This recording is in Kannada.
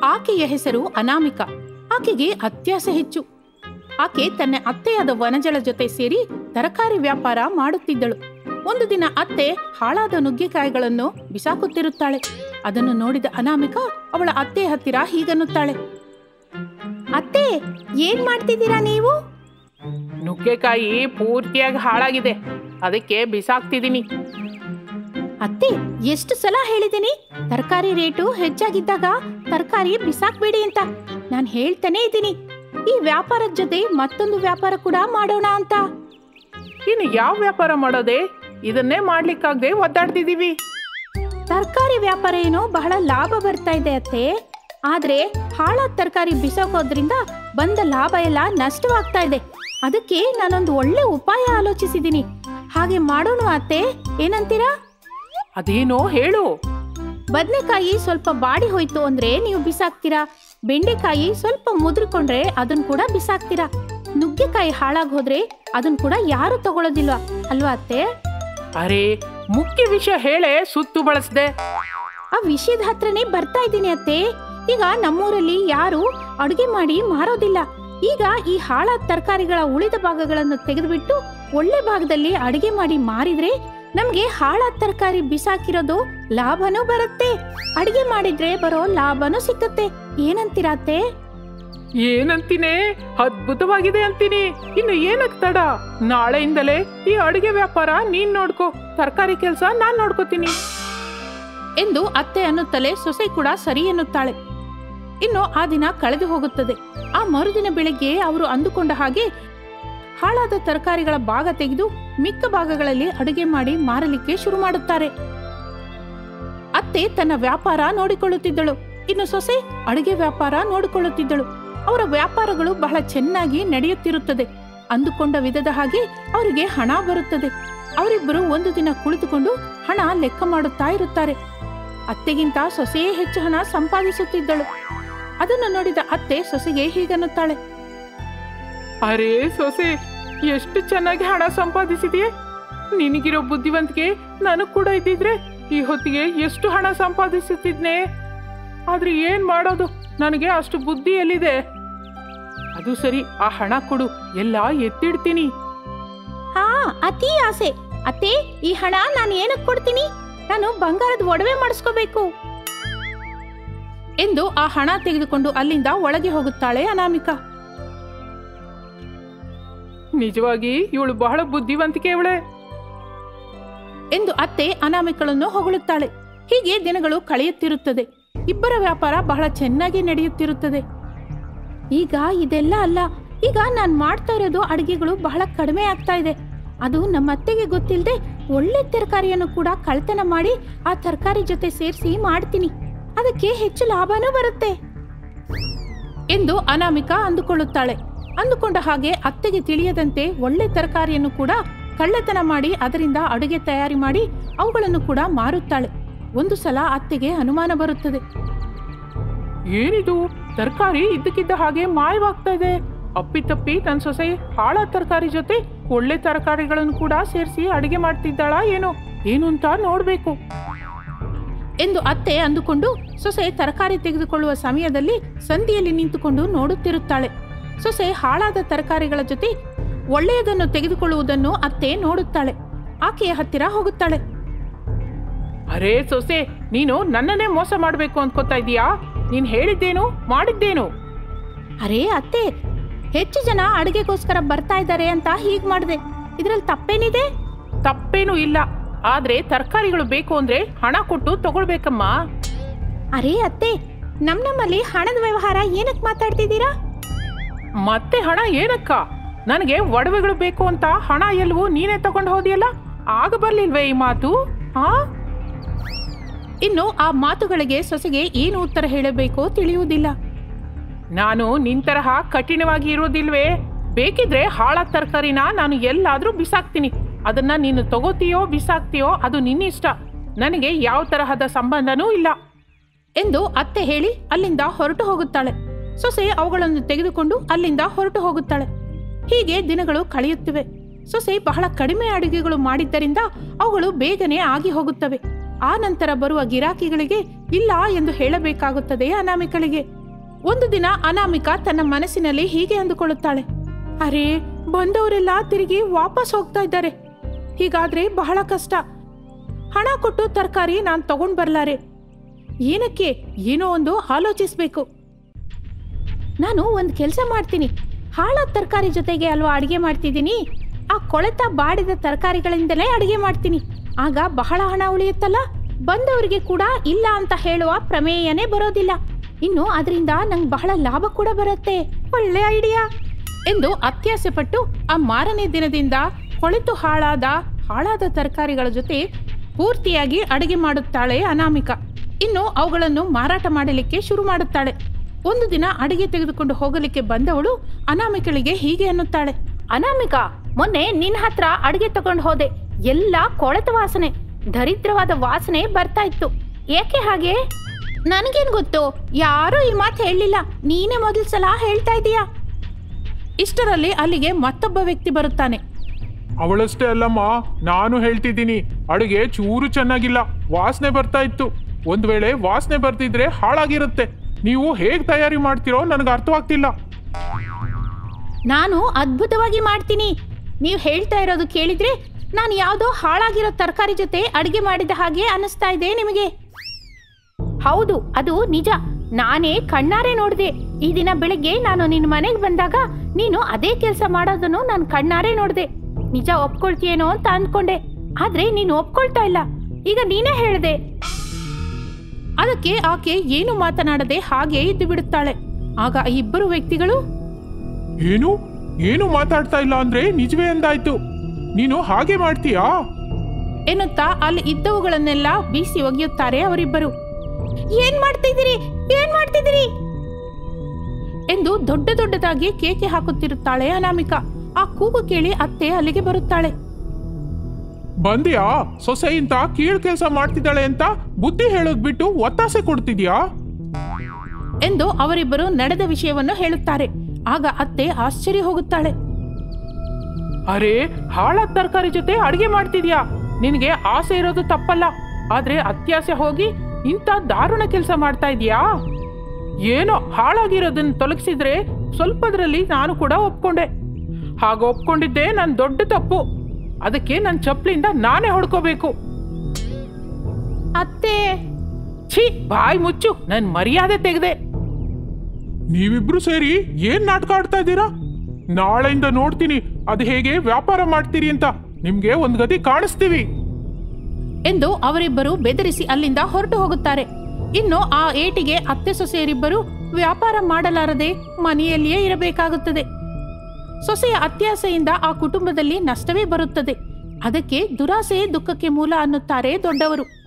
ಆಕೆಯ ಹೆಸರು ಅನಾಮಿಕ ಆಕೆಗೆ ಅತ್ಯಾಸೆ ಹೆಚ್ಚು ಆಕೆ ತನ್ನ ಅತ್ತೆಯಾದ ವನಜಳ ಜೊತೆ ಸೇರಿ ತರಕಾರಿ ವ್ಯಾಪಾರ ಮಾಡುತ್ತಿದ್ದಳು ಒಂದು ದಿನ ಅತ್ತೆ ಹಾಳಾದ ನುಗ್ಗೆಕಾಯಿಗಳನ್ನು ಬಿಸಾಕುತ್ತಿರುತ್ತಾಳೆ ಅದನ್ನು ನೋಡಿದ ಅನಾಮಿಕ ಅವಳ ಅತ್ತೆ ಹತ್ತಿರ ಹೀಗನ್ನುತ್ತಾಳೆ ಅತ್ತೆ ಏನ್ ಮಾಡ್ತಿದ್ದೀರಾ ನೀವು ನುಗ್ಗೆಕಾಯಿ ಪೂರ್ತಿಯಾಗಿ ಹಾಳಾಗಿದೆ ಅದಕ್ಕೆ ಬಿಸಾಕ್ತಿದ್ದೀನಿ ಅತ್ತೆ ಎಷ್ಟು ಸಲ ಹೇಳಿದ್ದೀನಿ ತರಕಾರಿ ರೇಟು ಹೆಚ್ಚಾಗಿದ್ದಾಗ ತರಕಾರಿ ಬಿಸಾಕ್ಬೇಡಿ ಅಂತ ನಾನು ಹೇಳ್ತಾನೆ ಇದ್ದೀನಿ ಈ ವ್ಯಾಪಾರದ ಜೊತೆ ಮತ್ತೊಂದು ವ್ಯಾಪಾರ ಕೂಡ ಮಾಡೋಣ ಅಂತ ಇನ್ನು ಯಾವ ವ್ಯಾಪಾರ ಮಾಡೋದೆ ಇದನ್ನೇ ಮಾಡ್ಲಿಕ್ಕಾಗದೆ ಒದ್ದಾಡ್ತಿದೀವಿ ತರಕಾರಿ ವ್ಯಾಪಾರ ಏನೋ ಬಹಳ ಲಾಭ ಬರ್ತಾ ಇದೆ ಅತ್ತೆ ಆದ್ರೆ ಹಾಳಾದ ತರಕಾರಿ ಬಿಸಾಕೋದ್ರಿಂದ ಬಂದ ಲಾಭ ಎಲ್ಲ ನಷ್ಟವಾಗ್ತಾ ಇದೆ ಅದಕ್ಕೆ ನಾನೊಂದು ಒಳ್ಳೆ ಉಪಾಯ ಆಲೋಚಿಸಿದ್ದೀನಿ ಹಾಗೆ ಮಾಡೋಣ ಅತ್ತೆ ಏನಂತೀರಾ ಅದೇನೋ ಹೇಳು ಬದನೆಕಾಯಿ ಸ್ವಲ್ಪ ಬಾಡಿ ಹೋಯ್ತು ಅಂದ್ರೆ ನೀವು ಬಿಸಾಕ್ತೀರಾ ಬೆಂಡೆಕಾಯಿ ಸ್ವಲ್ಪ ಮುದ್ರಿಕೊಂಡ್ರೆ ಅದನ್ನ ಕೂಡ ಬಿಸಾಕ್ತೀರಾ ನುಗ್ಗೆಕಾಯಿ ಹಾಳಾಗ್ ಹೋದ್ರೆ ಅದನ್ನ ಕೂಡ ಯಾರು ತಗೊಳ್ಳೋದಿಲ್ವಾ ಅಲ್ವಾ ಅತ್ತೆ ಅರೆ ಮುಖ್ಯ ವಿಷಯ ಹೇಳೆ ಸುತ್ತು ಬಳಸ್ದೆ ಆ ವಿಷಯದ ಹತ್ರನೇ ಬರ್ತಾ ಇದ್ದೀನಿ ಅತ್ತೆ ಈಗ ನಮ್ಮೂರಲ್ಲಿ ಯಾರು ಅಡುಗೆ ಮಾಡಿ ಮಾರೋದಿಲ್ಲ ಈಗ ಈ ಹಾಳಾದ ತರಕಾರಿಗಳ ಉಳಿದ ಭಾಗಗಳನ್ನು ತೆಗೆದುಬಿಟ್ಟು ಒಳ್ಳೆ ಭಾಗದಲ್ಲಿ ಅಡುಗೆ ಮಾಡಿ ಮಾರಿದ್ರೆ ನಮ್ಗೆ ಹಾಳಾದ ತರಕಾರಿ ಬಿಸಾಕಿರೋದು ಲಾಭನೂ ಬರುತ್ತೆ ಅಡುಗೆ ಮಾಡಿದ್ರೆ ಬರೋ ಲಾಭನೂ ಸಿಕ್ಕತ್ತೆ ಏನಂತೀರಾ ಅತ್ತೆ ಏನಂತೀನಿ ಅದ್ಭುತವಾಗಿದೆ ಅಂತೀನಿ ಇನ್ನು ಏನಕ್ ತಡ ನಾಳೆಯಿಂದಲೇ ಈ ಅಡುಗೆ ವ್ಯಾಪಾರ ನೀನ್ ನೋಡ್ಕೋ ತರಕಾರಿ ಕೆಲಸ ನಾನ್ ನೋಡ್ಕೋತೀನಿ ಎಂದು ಅತ್ತೆ ಅನ್ನುತ್ತಲೇ ಸೊಸೆ ಕೂಡ ಸರಿ ಎನ್ನುತ್ತಾಳೆ ಇನ್ನು ಆ ದಿನ ಕಳೆದು ಹೋಗುತ್ತದೆ ಆ ಮರುದಿನ ಬೆಳಗ್ಗೆ ಅವರು ಅಂದುಕೊಂಡ ಹಾಗೆ ಹಾಳಾದ ತರಕಾರಿಗಳ ಭಾಗ ತೆಗೆದು ಮಿಕ್ಕ ಭಾಗಗಳಲ್ಲಿ ಅಡುಗೆ ಮಾಡಿ ಮಾರಲಿಕ್ಕೆ ಶುರು ಮಾಡುತ್ತಾರೆ ಅತ್ತೆ ತನ್ನ ವ್ಯಾಪಾರ ನೋಡಿಕೊಳ್ಳುತ್ತಿದ್ದಳು ಇನ್ನು ಸೊಸೆ ಅಡುಗೆ ವ್ಯಾಪಾರ ನೋಡಿಕೊಳ್ಳುತ್ತಿದ್ದಳು ಅವರ ವ್ಯಾಪಾರಗಳು ಬಹಳ ಚೆನ್ನಾಗಿ ನಡೆಯುತ್ತಿರುತ್ತದೆ ಅಂದುಕೊಂಡ ವಿಧದ ಹಾಗೆ ಅವರಿಗೆ ಹಣ ಬರುತ್ತದೆ ಅವರಿಬ್ಬರು ಒಂದು ದಿನ ಕುಳಿತುಕೊಂಡು ಹಣ ಲೆಕ್ಕ ಮಾಡುತ್ತಾ ಇರುತ್ತಾರೆ ಅತ್ತೆಗಿಂತ ಸೊಸೆಯೇ ಹೆಚ್ಚು ಹಣ ಸಂಪಾದಿಸುತ್ತಿದ್ದಳು ಅದನ್ನು ನೋಡಿದ ಅತ್ತೆ ಸೊಸೆಗೆ ಹೀಗನ್ನುತ್ತಾಳೆ ಅರೇ ಸೊಸೆ ಎಷ್ಟು ಚೆನ್ನಾಗಿ ಹಣ ಸಂಪಾದಿಸಿದೆಯೇ ನಿನಗಿರೋ ಬುದ್ಧಿವಂತಿಕೆ ನನಗ್ ಕೂಡ ಇದ್ದಿದ್ರೆ ಈ ಹೊತ್ತಿಗೆ ಎಷ್ಟು ಹಣ ಸಂಪಾದಿಸುತ್ತಿದ್ನೆ ಆದ್ರೆ ಏನ್ ಮಾಡೋದು ನನಗೆ ಅಷ್ಟು ಬುದ್ಧಿ ಎಲ್ಲಿದೆ ಅದು ಸರಿ ಆ ಹಣ ಕೊಡು ಎಲ್ಲ ಎತ್ತಿಡ್ತೀನಿ ಹಾ ಅತಿ ಆಸೆ ಅತ್ತೆ ಈ ಹಣ ನಾನು ಏನಕ್ಕೆ ಕೊಡ್ತೀನಿ ನಾನು ಬಂಗಾರದ ಒಡವೆ ಮಾಡಿಸ್ಕೋಬೇಕು ಎಂದು ಆ ಹಣ ತೆಗೆದುಕೊಂಡು ಅಲ್ಲಿಂದ ಒಳಗೆ ಹೋಗುತ್ತಾಳೆ ಅನಾಮಿಕಾ ನಿಜವಾಗಿ ಇವಳು ಬಹಳ ಬುದ್ಧಿವಂತಿಕೆ ಇವಳೆ ಎಂದು ಅತ್ತೆ ಅನಾಮಿಕಳನ್ನು ಹೊಗಳುತ್ತಾಳೆ ಹೀಗೆ ದಿನಗಳು ಕಳೆಯುತ್ತಿರುತ್ತದೆ ಇಬ್ಬರ ವ್ಯಾಪಾರ ಬಹಳ ಚೆನ್ನಾಗಿ ನಡೆಯುತ್ತಿರುತ್ತದೆ ಈಗ ಇದೆಲ್ಲ ಅಲ್ಲ ಈಗ ನಾನು ಮಾಡ್ತಾ ಇರೋದು ಅಡುಗೆಗಳು ಬಹಳ ಕಡಿಮೆ ಆಗ್ತಾ ಇದೆ ಅದು ನಮ್ಮ ಅತ್ತೆಗೆ ಗೊತ್ತಿಲ್ಲದೆ ಒಳ್ಳೆ ತರಕಾರಿಯನ್ನು ಕೂಡ ಕಳ್ತನ ಮಾಡಿ ಆ ತರಕಾರಿ ಜೊತೆ ಸೇರಿಸಿ ಮಾಡ್ತೀನಿ ಅದಕ್ಕೆ ಹೆಚ್ಚು ಲಾಭನೂ ಬರುತ್ತೆ ಎಂದು ಅನಾಮಿಕಾ ಅಂದುಕೊಳ್ಳುತ್ತಾಳೆ ಅಂದುಕೊಂಡ ಹಾಗೆ ಅತ್ತೆಗೆ ತಿಳಿಯದಂತೆ ಒಳ್ಳೆ ತರಕಾರಿಯನ್ನು ಕೂಡ ಕಳ್ಳತನ ಮಾಡಿ ಅದರಿಂದ ಅಡುಗೆ ತಯಾರಿ ಮಾಡಿ ಅವುಗಳನ್ನು ಕೂಡ ಮಾರುತ್ತಾಳೆ ಒಂದು ಸಲ ಅತ್ತೆಗೆ ಅನುಮಾನ ಬರುತ್ತದೆ ಏನಿದು ತರಕಾರಿ ಇದ್ದಕ್ಕಿದ್ದ ಹಾಗೆ ಮಾಯವಾಗ್ತಾ ಇದೆ ಅಪ್ಪಿತಪ್ಪಿ ನನ್ನ ಸೊಸೆ ಹಾಳ ತರಕಾರಿ ಜೊತೆ ಒಳ್ಳೆ ತರಕಾರಿಗಳನ್ನು ಕೂಡ ಸೇರಿಸಿ ಅಡಿಗೆ ಮಾಡ್ತಿದ್ದಾಳಾ ಏನೋ ಏನು ಅಂತ ನೋಡ್ಬೇಕು ಎಂದು ಅತ್ತೆ ಅಂದುಕೊಂಡು ಸೊಸೆ ತರಕಾರಿ ತೆಗೆದುಕೊಳ್ಳುವ ಸಮಯದಲ್ಲಿ ಸಂದಿಯಲ್ಲಿ ನಿಂತುಕೊಂಡು ನೋಡುತ್ತಿರುತ್ತಾಳೆ ಸೊಸೆ ಹಾಳಾದ ತರಕಾರಿಗಳ ಜೊತೆ ಒಳ್ಳೆಯದನ್ನು ತೆಗೆದುಕೊಳ್ಳುವುದನ್ನು ಅತ್ತೆ ನೋಡುತ್ತಾಳೆ ಆಕೆಯ ಹತ್ತಿರ ಹೋಗುತ್ತಾಳೆ ಅರೇ ಸೊಸೆ ನೀನು ನನ್ನನ್ನೇ ಮೋಸ ಮಾಡ್ಬೇಕು ಅನ್ಕೋತಾ ಇದೀಯಾ ನೀನ್ ಹೇಳಿದ್ದೇನು ಮಾಡಿದ್ದೇನು ಅರೇ ಅತ್ತೆ ಹೆಚ್ಚು ಜನ ಅಡುಗೆಗೋಸ್ಕರ ಬರ್ತಾ ಇದ್ದಾರೆ ಅಂತ ಹೀಗ್ ಮಾಡಿದೆ ಇದ್ರಲ್ಲಿ ತಪ್ಪೇನಿದೆ ತಪ್ಪೇನೂ ಇಲ್ಲ ಆದ್ರೆ ತರಕಾರಿಗಳು ಬೇಕು ಅಂದ್ರೆ ಹಣ ಕೊಟ್ಟು ತಗೊಳ್ಬೇಕಮ್ಮ ಅರೇ ಅತ್ತೆ ನಮ್ ನಮ್ಮಲ್ಲಿ ಹಣದ ವ್ಯವಹಾರ ಏನಕ್ಕೆ ಮಾತಾಡ್ತಿದ್ದೀರಾ ಮತ್ತೆ ಹಣ ಏನಕ್ಕ ನನಗೆ ಒಡವೆಗಳು ಬೇಕು ಅಂತ ಹಣ ಎಲ್ಲವೂ ನೀನೇ ತಗೊಂಡು ಹೋದಿಯಲ್ಲ ಆಗ ಬರ್ಲಿಲ್ವೇ ಈ ಮಾತು ಹಾ ಇನ್ನು ಆ ಮಾತುಗಳಿಗೆ ಸೊಸೆಗೆ ಏನು ಉತ್ತರ ಹೇಳಬೇಕೋ ತಿಳಿಯುವುದಿಲ್ಲ ನಾನು ನಿನ್ ತರಹ ಕಠಿಣವಾಗಿ ಇರೋದಿಲ್ವೇ ಬೇಕಿದ್ರೆ ಹಾಳಾದ ತರಕಾರಿನ ನಾನು ಎಲ್ಲಾದ್ರೂ ಬಿಸಾಕ್ತೀನಿ ಅದನ್ನ ನೀನು ತಗೋತೀಯೋ ಬಿಸಾಕ್ತೀಯೋ ಅದು ನಿನ್ನಿಷ್ಟ ನನಗೆ ಯಾವ ತರಹದ ಸಂಬಂಧನೂ ಇಲ್ಲ ಎಂದು ಅತ್ತೆ ಹೇಳಿ ಅಲ್ಲಿಂದ ಹೊರಟು ಹೋಗುತ್ತಾಳೆ ಸೊಸೆ ಅವುಗಳನ್ನು ತೆಗೆದುಕೊಂಡು ಅಲ್ಲಿಂದ ಹೊರಟು ಹೋಗುತ್ತಾಳೆ ಹೀಗೆ ದಿನಗಳು ಕಳೆಯುತ್ತಿವೆ ಸೊಸೆ ಬಹಳ ಕಡಿಮೆ ಅಡುಗೆಗಳು ಮಾಡಿದ್ದರಿಂದ ಅವುಗಳು ಬೇಗನೆ ಆಗಿ ಹೋಗುತ್ತವೆ ಆ ನಂತರ ಬರುವ ಗಿರಾಕಿಗಳಿಗೆ ಇಲ್ಲ ಎಂದು ಹೇಳಬೇಕಾಗುತ್ತದೆ ಅನಾಮಿಕಳಿಗೆ ಒಂದು ದಿನ ಅನಾಮಿಕ ತನ್ನ ಮನಸ್ಸಿನಲ್ಲಿ ಹೀಗೆ ಅಂದುಕೊಳ್ಳುತ್ತಾಳೆ ಅರೇ ಬಂದವರೆಲ್ಲ ತಿರುಗಿ ವಾಪಸ್ ಹೋಗ್ತಾ ಇದ್ದಾರೆ ಹೀಗಾದ್ರೆ ಬಹಳ ಕಷ್ಟ ಹಣ ಕೊಟ್ಟು ತರಕಾರಿ ನಾನು ತಗೊಂಡ್ ಬರ್ಲಾರೆ ಏನಕ್ಕೆ ಏನೋ ಒಂದು ಆಲೋಚಿಸ್ಬೇಕು ನಾನು ಒಂದು ಕೆಲಸ ಮಾಡ್ತೀನಿ ಹಾಳಾದ ತರಕಾರಿ ಜೊತೆಗೆ ಅಲ್ವಾ ಅಡಿಗೆ ಮಾಡ್ತಿದ್ದೀನಿ ಆ ಕೊಳೆತ ಬಾಡಿದ ತರಕಾರಿಗಳಿಂದಲೇ ಅಡಿಗೆ ಮಾಡ್ತೀನಿ ಆಗ ಬಹಳ ಹಣ ಉಳಿಯುತ್ತಲ್ಲ ಬಂದವರಿಗೆ ಕೂಡ ಇಲ್ಲ ಅಂತ ಹೇಳುವ ಪ್ರಮೇಯನೇ ಬರೋದಿಲ್ಲ ಇನ್ನು ಅದರಿಂದ ನಂಗೆ ಬಹಳ ಲಾಭ ಕೂಡ ಬರುತ್ತೆ ಒಳ್ಳೆ ಐಡಿಯಾ ಎಂದು ಅತ್ಯಾಸೆ ಪಟ್ಟು ಆ ಮಾರನೇ ದಿನದಿಂದ ಕೊಳೆತು ಹಾಳಾದ ಹಾಳಾದ ತರಕಾರಿಗಳ ಜೊತೆ ಪೂರ್ತಿಯಾಗಿ ಅಡಿಗೆ ಮಾಡುತ್ತಾಳೆ ಅನಾಮಿಕ ಇನ್ನು ಅವುಗಳನ್ನು ಮಾರಾಟ ಮಾಡಲಿಕ್ಕೆ ಶುರು ಮಾಡುತ್ತಾಳೆ ಒಂದು ದಿನ ಅಡಿಗೆ ತೆಗೆದುಕೊಂಡು ಹೋಗಲಿಕ್ಕೆ ಬಂದವಳು ಅನಾಮಿಕಳಿಗೆ ಹೀಗೆ ಅನ್ನುತ್ತಾಳೆ ಅನಾಮಿಕ ಮೊನ್ನೆ ನಿನ್ನ ಹತ್ರ ಅಡಿಗೆ ತಗೊಂಡು ಹೋದೆ ಎಲ್ಲ ಕೊಳೆತ ವಾಸನೆ ದರಿದ್ರವಾದ ವಾಸನೆ ಬರ್ತಾ ಇತ್ತು ಏಕೆ ಹಾಗೆ ನನಗೇನ್ ಗೊತ್ತು ಯಾರೂ ಈ ಮಾತು ಹೇಳಲಿಲ್ಲ ನೀನೇ ಮೊದಲ ಸಲ ಹೇಳ್ತಾ ಇದೀಯಾ ಇಷ್ಟರಲ್ಲಿ ಅಲ್ಲಿಗೆ ಮತ್ತೊಬ್ಬ ವ್ಯಕ್ತಿ ಬರುತ್ತಾನೆ ಅವಳಷ್ಟೇ ಅಲ್ಲಮ್ಮ ನಾನು ಹೇಳ್ತಿದ್ದೀನಿ ಅಡುಗೆ ಚೂರು ಚೆನ್ನಾಗಿಲ್ಲ ವಾಸನೆ ಬರ್ತಾ ಇತ್ತು ಒಂದ್ ವೇಳೆ ವಾಸನೆ ಬರ್ತಿದ್ರೆ ಹಾಳಾಗಿರುತ್ತೆ ನೀವು ಹೇಗ್ ತಯಾರಿ ಮಾಡ್ತೀರೋ ನನಗೆ ಅರ್ಥವಾಗ್ತಿಲ್ಲ ನಾನು ಅದ್ಭುತವಾಗಿ ಮಾಡ್ತೀನಿ ನೀವು ಹೇಳ್ತಾ ಇರೋದು ಕೇಳಿದ್ರೆ ನಾನು ಯಾವುದೋ ಹಾಳಾಗಿರೋ ತರಕಾರಿ ಜೊತೆ ಅಡಿಗೆ ಮಾಡಿದ ಹಾಗೆ ಅನಿಸ್ತಾ ಇದೆ ನಿಮಗೆ ಹೌದು ಅದು ನಿಜ ನಾನೇ ಕಣ್ಣಾರೆ ನೋಡಿದೆ ಈ ದಿನ ಬೆಳಿಗ್ಗೆ ನಾನು ನಿನ್ನ ಮನೆಗೆ ಬಂದಾಗ ನೀನು ಅದೇ ಕೆಲಸ ಮಾಡೋದನ್ನು ನಾನು ಕಣ್ಣಾರೆ ನೋಡಿದೆ ನಿಜ ಒಪ್ಕೊಳ್ತೀಯೇನೋ ಅಂತ ಅಂದ್ಕೊಂಡೆ ಆದ್ರೆ ನೀನು ಒಪ್ಕೊಳ್ತಾ ಇಲ್ಲ ಈಗ ನೀನೇ ಹೇಳ್ದೆ ಅದಕ್ಕೆ ಆಕೆ ಏನು ಮಾತನಾಡದೆ ಹಾಗೆ ಇದ್ದು ಬಿಡುತ್ತಾಳೆ ಆಗ ಆ ಇಬ್ಬರು ವ್ಯಕ್ತಿಗಳು ಏನು ಏನು ಮಾತಾಡ್ತಾ ಇಲ್ಲ ಅಂದ್ರೆ ನಿಜವೇ ಅಂದಾಯ್ತು ನೀನು ಹಾಗೆ ಮಾಡ್ತೀಯಾ ಎನ್ನುತ್ತಾ ಅಲ್ಲಿ ಇದ್ದವುಗಳನ್ನೆಲ್ಲ ಬೀಸಿ ಒಗೆಯುತ್ತಾರೆ ಅವರಿಬ್ಬರು ಏನ್ ಮಾಡ್ತಿದ್ದೀರಿ ಏನ್ ಮಾಡ್ತಿದ್ದೀರಿ ಎಂದು ದೊಡ್ಡ ದೊಡ್ಡದಾಗಿ ಕೇಕೆ ಹಾಕುತ್ತಿರುತ್ತಾಳೆ ಅನಾಮಿಕ ಆ ಕೂಗು ಕೇಳಿ ಅತ್ತೆ ಅಲ್ಲಿಗೆ ಬರುತ್ತಾಳೆ ಬಂದ್ಯಾ ಸೊಸೆ ಇಂತ ಕೀಳ್ ಕೆಲಸ ಮಾಡ್ತಿದ್ದಾಳೆ ಅಂತ ಬುದ್ಧಿ ಹೇಳೋದ್ ಬಿಟ್ಟು ಒತ್ತಾಸೆ ಕೊಡ್ತಿದ್ಯಾ ಎಂದು ಅವರಿಬ್ಬರು ನಡೆದ ವಿಷಯವನ್ನು ಹೇಳುತ್ತಾರೆ ಆಗ ಅತ್ತೆ ಆಶ್ಚರ್ಯ ಹೋಗುತ್ತಾಳೆ ಅರೆ ಹಾಳಾದ ತರಕಾರಿ ಜೊತೆ ಅಡಿಗೆ ಮಾಡ್ತಿದ್ಯಾ ನಿನಗೆ ಆಸೆ ಇರೋದು ತಪ್ಪಲ್ಲ ಆದ್ರೆ ಅತ್ಯಾಸೆ ಹೋಗಿ ಇಂಥ ದಾರುಣ ಕೆಲಸ ಮಾಡ್ತಾ ಇದೀಯಾ ಏನೋ ಹಾಳಾಗಿರೋದನ್ನ ತೊಲಗಿಸಿದ್ರೆ ಸ್ವಲ್ಪದ್ರಲ್ಲಿ ನಾನು ಕೂಡ ಒಪ್ಕೊಂಡೆ ಹಾಗ ಒಪ್ಕೊಂಡಿದ್ದೆ ನನ್ನ ದೊಡ್ಡ ತಪ್ಪು ಅದಕ್ಕೆ ನನ್ನ ಚಪ್ಪಲಿಂದ ನಾನೇ ಹೊಡ್ಕೋಬೇಕು ಅತ್ತೆ ಛೀ ಬಾಯಿ ಮುಚ್ಚು ನನ್ ಮರ್ಯಾದೆ ತೆಗೆದೆ ನೀವಿಬ್ರು ಸೇರಿ ಏನ್ ನಾಟಕ ಆಡ್ತಾ ಇದ್ದೀರಾ ನಾಳೆಯಿಂದ ನೋಡ್ತೀನಿ ಅದು ಹೇಗೆ ವ್ಯಾಪಾರ ಮಾಡ್ತೀರಿ ಅಂತ ನಿಮ್ಗೆ ಒಂದ್ ಗತಿ ಕಾಣಿಸ್ತೀವಿ ಎಂದು ಅವರಿಬ್ಬರು ಬೆದರಿಸಿ ಅಲ್ಲಿಂದ ಹೊರಟು ಹೋಗುತ್ತಾರೆ ಇನ್ನು ಆ ಏಟಿಗೆ ಅತ್ತೆ ಸೊಸೆಯರಿಬ್ಬರು ವ್ಯಾಪಾರ ಮಾಡಲಾರದೆ ಮನೆಯಲ್ಲಿಯೇ ಇರಬೇಕಾಗುತ್ತದೆ ಸೊಸೆಯ ಅತ್ಯಾಸೆಯಿಂದ ಆ ಕುಟುಂಬದಲ್ಲಿ ನಷ್ಟವೇ ಬರುತ್ತದೆ ಅದಕ್ಕೆ ದುರಾಸೆಯೇ ದುಃಖಕ್ಕೆ ಮೂಲ ಅನ್ನುತ್ತಾರೆ ದೊಡ್ಡವರು